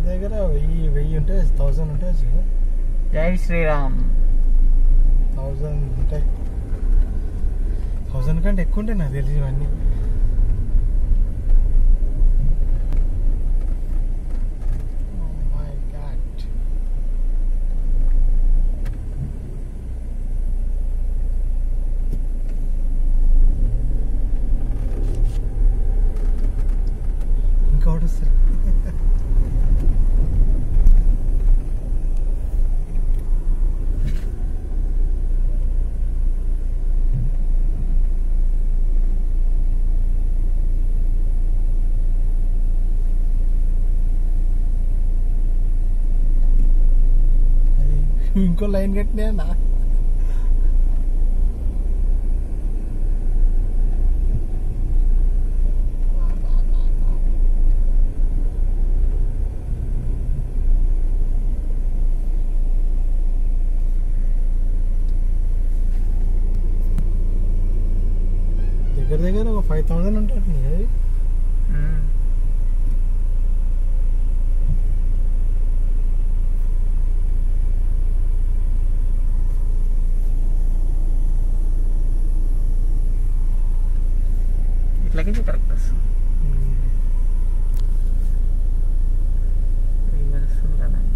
దగ్గర వెయ్యి వెయ్యి ఉంటే థౌసండ్ ఉంటే జై శ్రీరామ్ థౌసండ్ ఉంటాయి థౌసండ్ కంటే ఎక్కువ ఉంటాయి నాకు తెలిసి ఇవన్నీ Oh my God. ఇంకోటి వస్తుంది అది ఇంకో లైన్ కట్టినా నా దగ్గర దగ్గర ఒక ఫైవ్ థౌసండ్ ఉంటుంది అది మ్మ్. ఇట్లాగే కరెక్ట్ వస్తుంది రివర్స్ ఉండాలండి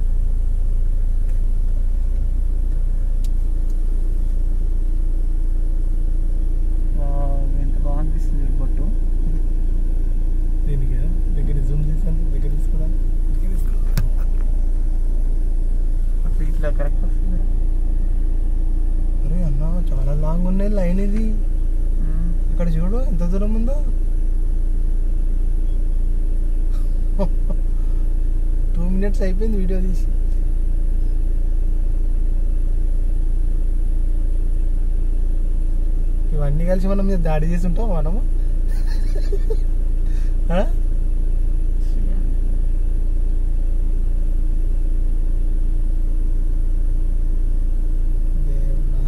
వావ్, ఎంత బాగా అనిపిస్తుంది ఈ బొట్టు దీనికి దగ్గర జూమ్ తీసాను దగ్గర తీసుకోవడానికి దగ్గర తీసుకోవడానికి. అప్పుడు ఇట్లా కరెక్ట్ వస్తుంది అరే అన్న చాలా లాంగ్ ఉన్నాయి లైన్ ఇది మ్మ్. ఇక్కడ చూడు ఎంత దూరం ఉందో టూ మినిట్స్ అయిపోయింది వీడియో తీసి ఇవన్నీ కలిసి మనం మీద దాడి చేసి ఉంటాం మనము ఆ? దేవుడా.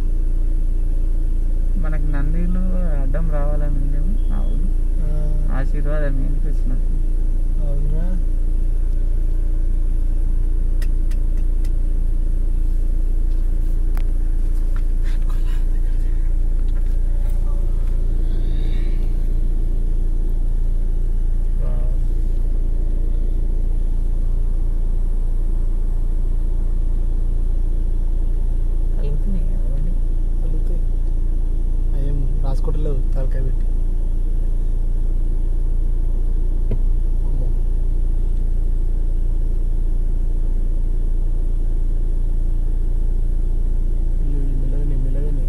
మనకు నందిలు అడ్డం రావాలని ఉండేము అవును ఆ, ఆశీర్వాదం ఎందుకు వచ్చినట్టు అవునా వెళ్తున్నాయి కదా బండి. కలుగుతాయి ఏం రాసుకోవట్లేదు తలకాయ పెట్టి అమ్మో. అయ్యో, ఈ మెల్లగానే మెల్లగానే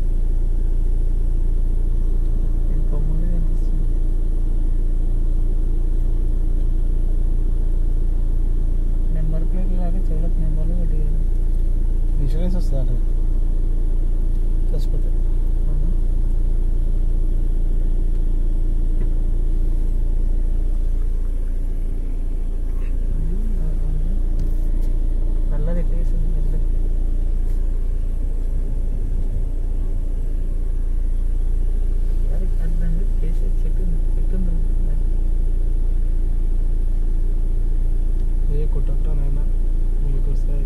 ఇంకో ముందు కనిపిస్తుంది నెంబర్ ప్లేట్ లాగా చెవులకు నెంబర్లు పెట్టి ఇన్సూరెన్స్ వస్తుంది అంటే చచ్చిపోతే నల్లది ఎట్టేసింది ఎంత అది అర్థండి కేసీ చెట్టు ఉంది. చెట్టు ఉంది ఏ కొట్టంటా నాయన మీకు వస్తాయి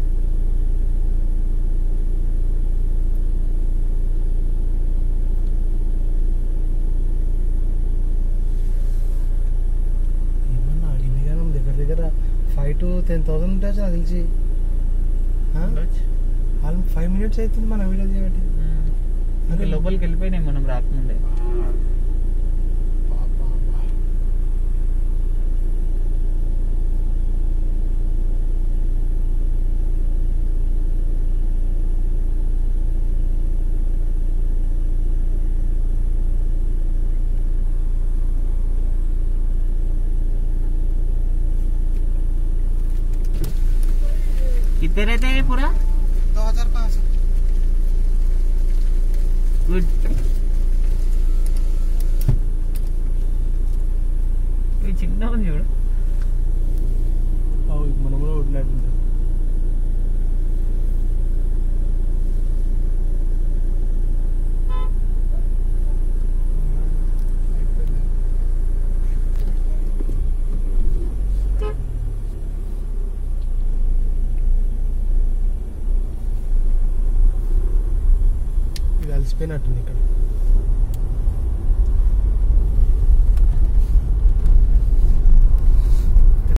ఏమన్నా అడిగింది కానీ దగ్గర దగ్గర ఫైవ్ టు టెన్ థౌసండ్ ఉంటుంది నాకు తెలిసి ఉండొచ్చు. వాళ్ళు ఫైవ్ మినిట్స్ అవుతుంది మన వీడియో చేయబట్టి ఉమ్. ఇంకా లోపలికి వెళ్ళిపోయినాయి మనం రాకముందే कितने रहते हैं ये पूरा दो हजार पाँच सौ గుడ్ ఇది చిన్న ఉంది చూడు మనం కూడా వదిలేకుండా కలిసిపోయినట్టుంది ఇక్కడ